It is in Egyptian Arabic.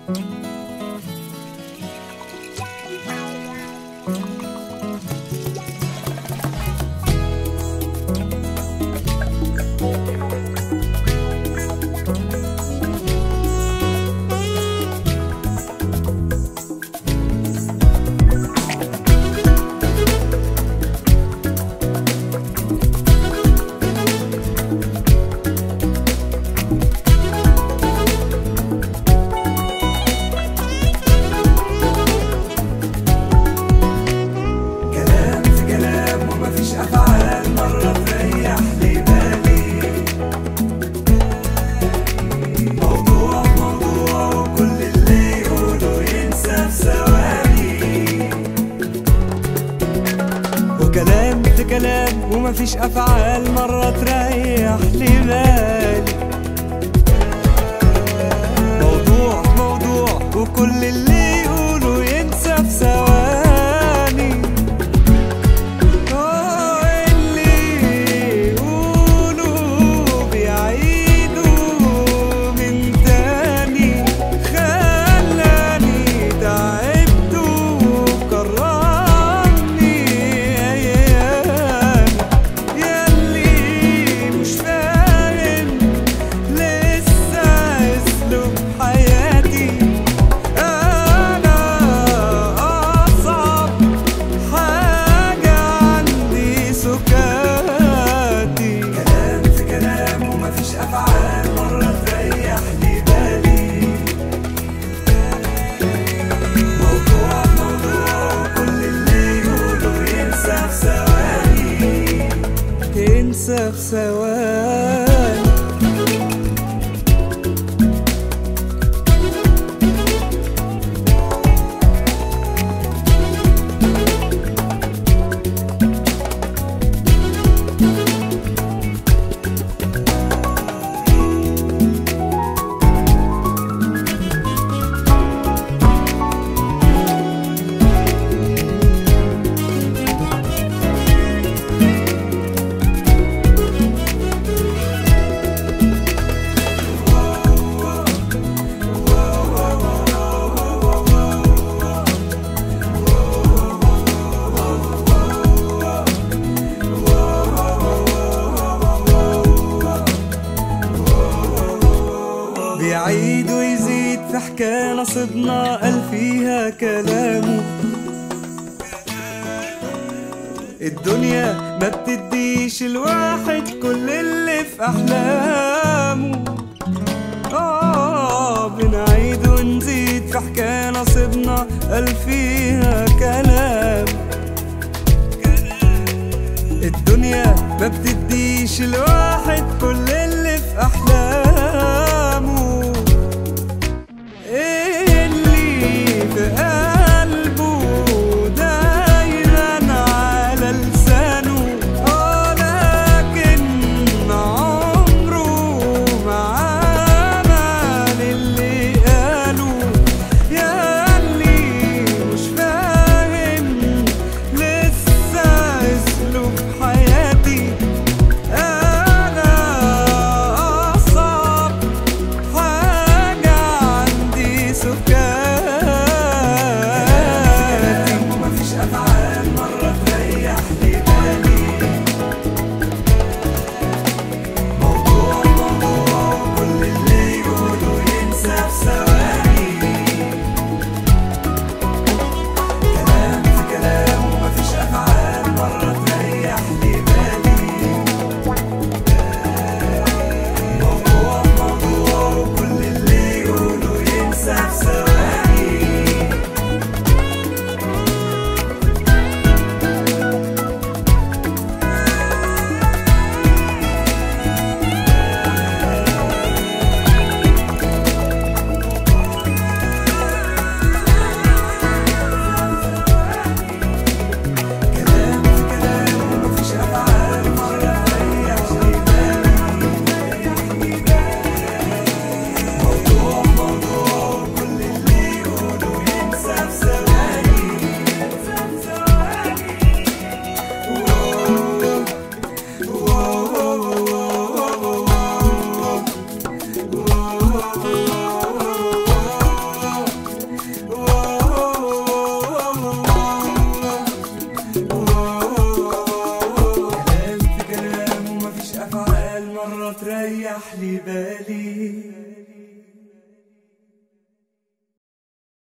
كلام في كلام ومفيش افعال مره تريح لي بالي موضوع في موضوع وكل اللي يقوله ينسى في ثواني وكلام في كلام ومفيش افعال مره تريح لي بالي موضوع في موضوع وكل اللي يقوله ينسى في ثواني آه، اللي يقولوا بيعيدوا من تاني خلاني تعبت وكرهني أيام ياللي مش فاهم لسه اسلوب حياتي أنا أصعب حاجة عندي سكاتي كلام في كلام ومفيش أفعال مرة تريح لي بالي موضوع موضوع كل اللي يقوله ينسى في ثواني ينسى في ثواني بيعيد ويزيد في حكاية نصبنا قال فيها كلامه الدنيا ما بتديش الواحد كل اللي في أحلامه آه بنعيد ونزيد في حكاية نصبنا قال فيها كلام الدنيا ما بتديش الواحد كل اللي في أحلامه اللي في قلبه دايما على لسانه آه لكن عمره ما عمل اللي قاله يا اللي مش فاهم لسه اسلوب حياتي انا اصعب حاجة عندي سكاتي ومفيش افعال مرة تريح لي بالي موضوع موضوع كل اللي يقوله ينسى في ثواني كلام في كلام ومفيش افعال مرة تريح لي بالي موضوع موضوع وكل اللي يقوله ينسى في ثواني ريح لي بالي